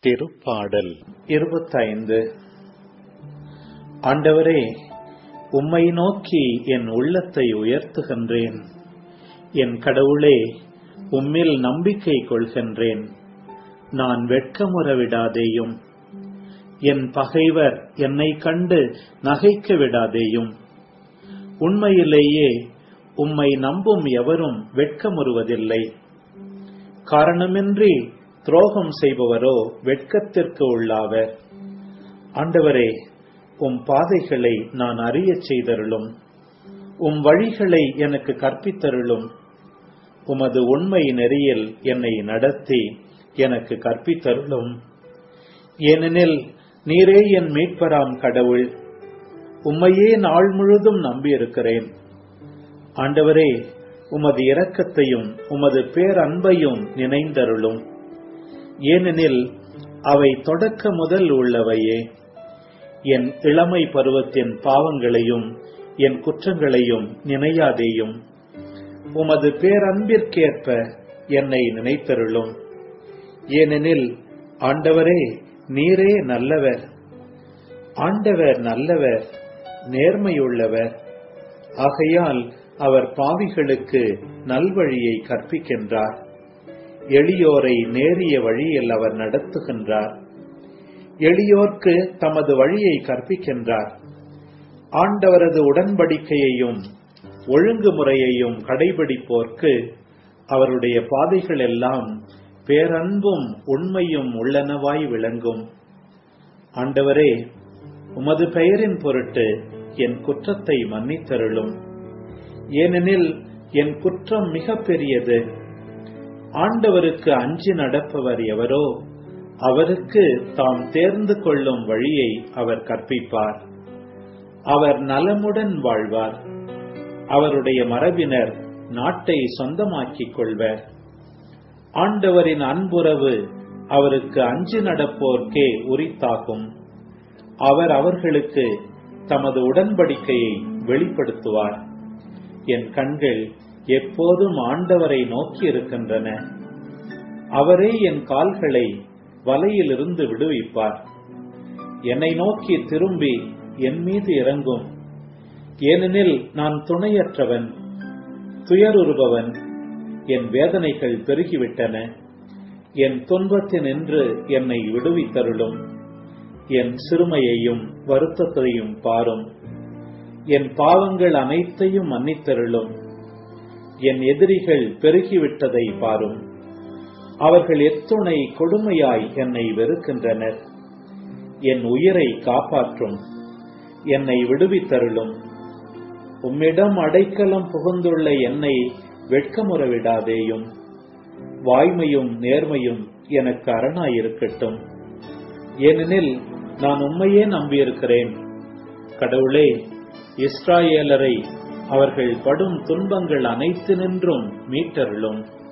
திருப்பாடல் இருபத்தைந்து ஆண்டவரே உம்மை நோக்கி என் உள்ளத்தை உயர்த்துகின்றேன் என் கடவுளே உம்மில் நம்பிக்கை கொள்கின்றேன் நான் வெட்கமுற விடாதேயும் என் பகைவர் என்னை கண்டு நகைக்க விடாதேயும் உண்மையிலேயே உம்மை நம்பும் எவரும் வெட்கமுறுவதில்லை காரணமின்றி துரோகம் செய்பவரோ வெட்கத்திற்கு உள்ளாவர் ஆண்டவரே உம் பாதைகளை நான் அறியச் செய்தருளும் உம் வழிகளை எனக்கு கற்பித்தருளும் உமது உண்மை நெறியில் என்னை நடத்தி எனக்கு கற்பித்தருளும் ஏனெனில் நீரே என் மீட்பராம் கடவுள் உம்மையே நாள் முழுதும் நம்பியிருக்கிறேன் ஆண்டவரே உமது இரக்கத்தையும் உமது பேரன்பையும் நினைந்தருளும் ஏனெனில் அவை தொடக்க முதல் உள்ளவையே என் இளமை பருவத்தின் பாவங்களையும் என் குற்றங்களையும் நினையாதேயும் உமது பேரன்பிற்கேற்ப என்னை நினைத்தருளும் ஏனெனில் ஆண்டவரே நீரே நல்லவர் ஆண்டவர் நல்லவர் நேர்மையுள்ளவர் ஆகையால் அவர் பாவிகளுக்கு நல்வழியை கற்பிக்கின்றார் எளியோரை நேரிய வழியில் அவர் நடத்துகின்றார் எளியோர்க்கு தமது வழியை கற்பிக்கின்றார் ஆண்டவரது உடன்படிக்கையையும் ஒழுங்குமுறையையும் கடைபிடிப்போர்க்கு அவருடைய பாதைகள் எல்லாம் பேரன்பும் உண்மையும் உள்ளனவாய் விளங்கும் ஆண்டவரே உமது பெயரின் பொருட்டு என் குற்றத்தை மன்னித்தருளும் ஏனெனில் என் குற்றம் மிக பெரியது ஆண்டவருக்கு அஞ்சி நடப்பவர் எவரோ அவருக்கு தாம் தேர்ந்து கொள்ளும் வழியை அவர் கற்பிப்பார் அவர் நலமுடன் வாழ்வார் அவருடைய மரபினர் நாட்டை சொந்தமாக்கிக் கொள்வர் ஆண்டவரின் அன்புறவு அவருக்கு அஞ்சு நடப்போர்க்கே உரித்தாகும் அவர் அவர்களுக்கு தமது உடன்படிக்கையை வெளிப்படுத்துவார் என் கண்கள் எப்போதும் ஆண்டவரை நோக்கி இருக்கின்றன அவரே என் கால்களை வலையிலிருந்து விடுவிப்பார் என்னை நோக்கி திரும்பி என் மீது இறங்கும் ஏனெனில் நான் துணையற்றவன் துயருறுபவன் என் வேதனைகள் பெருகிவிட்டன என் துன்பத்தினின்று என்னை விடுவித்தருளும் என் சிறுமையையும் வருத்தத்தையும் பாரும் என் பாவங்கள் அனைத்தையும் மன்னித்தருளும் என் எதிரிகள் பெருகிவிட்டதை பாரும் அவர்கள் எத்துணை கொடுமையாய் என்னை வெறுக்கின்றனர் என் உயிரை காப்பாற்றும் என்னை விடுவித்தருளும் உம்மிடம் அடைக்கலம் புகுந்துள்ள என்னை வெட்கமுற விடாதேயும் வாய்மையும் நேர்மையும் எனக்கு அரணாயிருக்கட்டும் ஏனெனில் நான் உண்மையே நம்பியிருக்கிறேன் கடவுளே இஸ்ராயேலரை அவர்கள் படும் துன்பங்கள் அனைத்து நின்றும் மீட்டருளும்